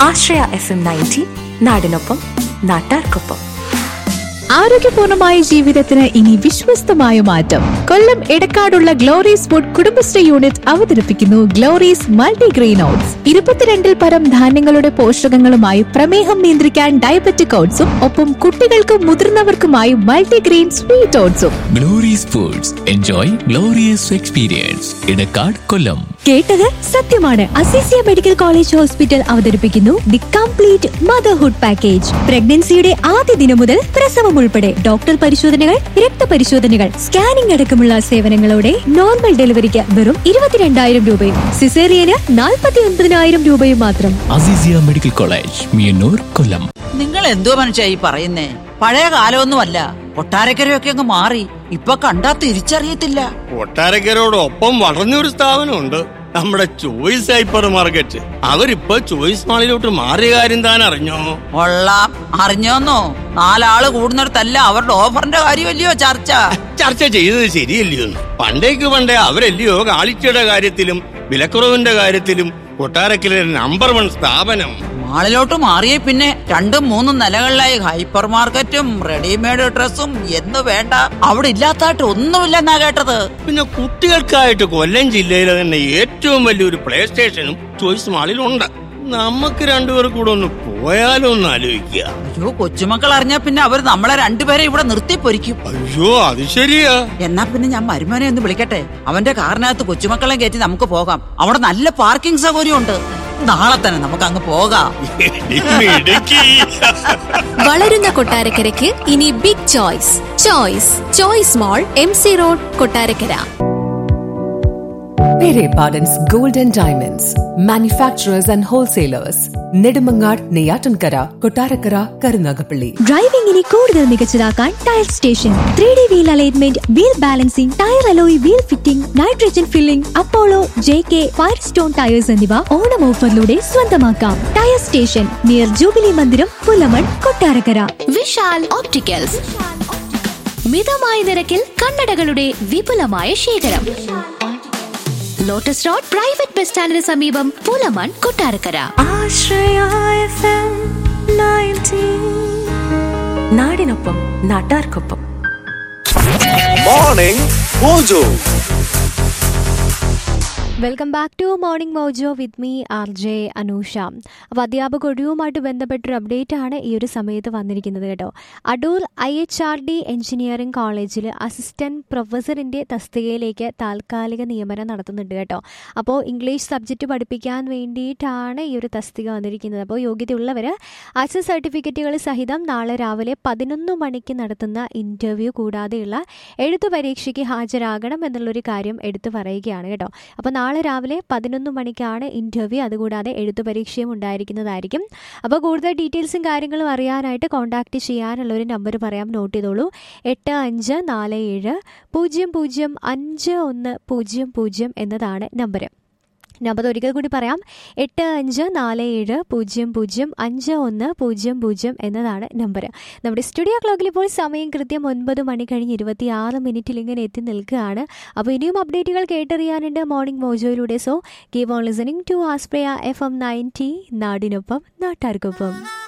ആശ്രയ F M ninety നാടിനൊപ്പം നാട്ടാർക്കൊപ്പം ആരോഗ്യപൂർണമായ ജീവിതത്തിന് ഇനി വിശ്വസ്തമായ മാറ്റം കൊല്ലം എടക്കാടുള്ള ഗ്ലോറീസ് ഫുഡ് കുടുംബശ്രീ യൂണിറ്റ് അവതരിപ്പിക്കുന്നു ഗ്ലോറീസ് മൾട്ടിഗ്രെയിൻ ഓട്സ് ഇരുപത്തിരണ്ടിൽ പരം ധാന്യങ്ങളുടെ പോഷകങ്ങളുമായി പ്രമേഹം നിയന്ത്രിക്കാൻ ഡയബറ്റിക് ഓട്സും ഒപ്പം കുട്ടികൾക്കും മുതിർന്നവർക്കുമായി മൾട്ടിഗ്രെയിൻ സ്വീറ്റ് ഓട്സും Glory's foods enjoy glorious experience Edakkad Kollam കേട്ടത് സത്യമാണ് അസിസിയ മെഡിക്കൽ കോളേജ് ഹോസ്പിറ്റൽ അവതരിപ്പിക്കുന്നു ദി കംപ്ലീറ്റ് മദർഹുഡ് പാക്കേജ് പ്രഗ്നൻസിയുടെ ആദ്യ ദിനം മുതൽ പ്രസവം ഉൾപ്പെടെ ഡോക്ടർ പരിശോധനകൾ രക്തപരിശോധനകൾ സ്കാനിംഗ് അടക്കമുള്ള സേവനങ്ങളോടെ നോർമൽ ഡെലിവറിക്ക് വെറും ഇരുപത്തിരണ്ടായിരം രൂപയും സിസേറിയന് നാൽപ്പത്തി ഒൻപതിനായിരം രൂപയും മാത്രം അസീസിയ മെഡിക്കൽ കോളേജ് മിയന്നൂർ കൊല്ലം നിങ്ങൾ എന്തോ മനുഷ്യ ഈ പറയുന്നേ പഴയ കാലമൊന്നുമല്ല കൊട്ടാരക്കരയൊക്കെ അങ്ങ് മാറി ഇപ്പൊ കണ്ടാ തിരിച്ചറിയത്തില്ല കൊട്ടാരക്കരോടൊപ്പം വളർന്നൊരു സ്ഥാപനമുണ്ട് നമ്മുടെ ചോയ്സ് ഹൈപ്പർ മാർക്കറ്റ് അവരിപ്പോ ചോയ്സ് മാളിലോട്ട് മാറിയ കാര്യം താൻ അറിഞ്ഞോ കൊള്ളാം അറിഞ്ഞോന്നോ നാലാള് കൂടുന്നിടത്തല്ല അവരുടെ ഓഫറിന്റെ കാര്യമല്ലയോ ചർച്ച ചർച്ച ചെയ്തത് ശരിയല്ലയോ പണ്ടേക്ക് പണ്ടേ അവരല്ലയോ കാളിച്ചയുടെ കാര്യത്തിലും വിലക്കുറവിന്റെ കാര്യത്തിലും കൊട്ടാരക്കര നമ്പർ വൺ സ്ഥാപനം മാളിലോട്ട് മാറിയ പിന്നെ രണ്ടും മൂന്നും നിലകളിലായി ഹൈപ്പർ മാർക്കറ്റും റെഡിമെയ്ഡ് ഡ്രസ്സും എന്ന് വേണ്ട അവിടെ ഇല്ലാത്തായിട്ട് ഒന്നുമില്ലെന്നാ കേട്ടത് പിന്നെ കുട്ടികൾക്കായിട്ട് കൊല്ലം ജില്ലയിലെ തന്നെ ഏറ്റവും വലിയൊരു പ്ലേ സ്റ്റേഷനും ചോയ്സ് മാളിലുണ്ട് നമുക്ക് രണ്ടുപേർ കൂടെ ഒന്ന് പോയാലോ ഒന്ന് ആലോചിക്കുക അയ്യോ കൊച്ചുമക്കൾ അറിഞ്ഞാ പിന്നെ അവർ നമ്മളെ രണ്ടുപേരെ ഇവിടെ നിർത്തി പൊരിക്കും അയ്യോ അത് ശരിയാ എന്നാ പിന്നെ ഞാൻ മരുമോനെ ഒന്ന് വിളിക്കട്ടെ അവന്റെ കാറിനകത്ത് കൊച്ചുമക്കളെ കയറ്റി നമുക്ക് പോകാം അവിടെ നല്ല പാർക്കിംഗ് സൗകര്യം ഉണ്ട് നാളെ തന്നെ നമുക്ക് അങ്ങ് പോകാം മിടുക്കി വളരുന്ന കൊട്ടാരക്കരയ്ക്ക് ഇനി big choice choice choice mall M C road Kottarakkara Pere Pardon's Gold and Diamonds, manufacturers and wholesalers, Nedumangad, Neyatankara, Kotarakara, Karunagapalli. ഡ്രൈവിംഗിനെ കൂടുതൽ മികച്ചതാക്കാൻ tyre station three D wheel alignment wheel balancing tyre alloy wheel fitting nitrogen filling Apollo J K Firestone tyres എന്നിവ ഓണം ഓഫറിലൂടെ സ്വന്തമാക്കാം tyre station near jubilee മന്ദിരം Pulamon Kottarakkara Vishal opticals മിതമായ നിരക്കിൽ കണ്ണടകളുടെ വിപുലമായ ശേഖരം ലോട്ടസ് റോഡ് പ്രൈവറ്റ് ബസ് സ്റ്റാൻഡിന് സമീപം Pulamon Kottarakkara Ashraya F M ninety നാടിനൊപ്പം നാട്ടാർക്കൊപ്പം morning mojo welcome back to morning mojo with me R J Anusha അപ്പോൾ അധ്യാപക ഒഴിവുമായിട്ട് ബന്ധപ്പെട്ടൊരു അപ്ഡേറ്റ് ആണ് ഈ ഒരു സമയത്ത് വന്നിരിക്കുന്നത് കേട്ടോ Adoor I H R D engineering കോളേജിൽ അസിസ്റ്റന്റ് പ്രൊഫസറിൻ്റെ തസ്തികയിലേക്ക് താൽക്കാലിക നിയമനം നടത്തുന്നുണ്ട് കേട്ടോ അപ്പോൾ ഇംഗ്ലീഷ് സബ്ജക്റ്റ് പഠിപ്പിക്കാൻ വേണ്ടിയിട്ടാണ് ഈ ഒരു തസ്തിക വന്നിരിക്കുന്നത് അപ്പോൾ യോഗ്യതയുള്ളവർ അസ സർട്ടിഫിക്കറ്റുകൾ സഹിതം നാളെ രാവിലെ പതിനൊന്ന് മണിക്ക് നടത്തുന്ന ഇൻ്റർവ്യൂ കൂടാതെയുള്ള എഴുത്തു പരീക്ഷയ്ക്ക് ഹാജരാകണം എന്നുള്ളൊരു കാര്യം എടുത്തു പറയുകയാണ് കേട്ടോ അപ്പോൾ നാളെ രാവിലെ പതിനൊന്ന് മണിക്കാണ് ഇൻ്റർവ്യൂ അതുകൂടാതെ എഴുത്തു പരീക്ഷയും ഉണ്ടായിരിക്കുന്നതായിരിക്കും അപ്പോൾ കൂടുതൽ ഡീറ്റെയിൽസും കാര്യങ്ങളും അറിയാനായിട്ട് കോൺടാക്റ്റ് ചെയ്യാനുള്ള ഒരു നമ്പർ പറയാം നോട്ട് ചെയ്തോളൂ എട്ട് അഞ്ച് നാല് ഏഴ് പൂജ്യം പൂജ്യം അഞ്ച് ഒന്ന് പൂജ്യം പൂജ്യം എന്നതാണ് നമ്പർ നമ്പർ ഒരിക്കൽ കൂടി പറയാം എട്ട് അഞ്ച് നാല് ഏഴ് പൂജ്യം പൂജ്യം അഞ്ച് ഒന്ന് പൂജ്യം പൂജ്യം എന്നതാണ് നമ്പർ നമ്മുടെ സ്റ്റുഡിയോ ക്ലോക്കിൽ ഇപ്പോൾ സമയം കൃത്യം ഒൻപത് മണി കഴിഞ്ഞ് ഇരുപത്തി ആറ് മിനിറ്റിൽ ഇങ്ങനെ എത്തി നിൽക്കുകയാണ് അപ്പോൾ ഇനിയും അപ്ഡേറ്റുകൾ കേട്ടറിയാനുണ്ട് മോർണിംഗ് മോജോയിലൂടെ so keep on listening to Ashraya F M ninety നാടിനൊപ്പം നാട്ടാർക്കൊപ്പം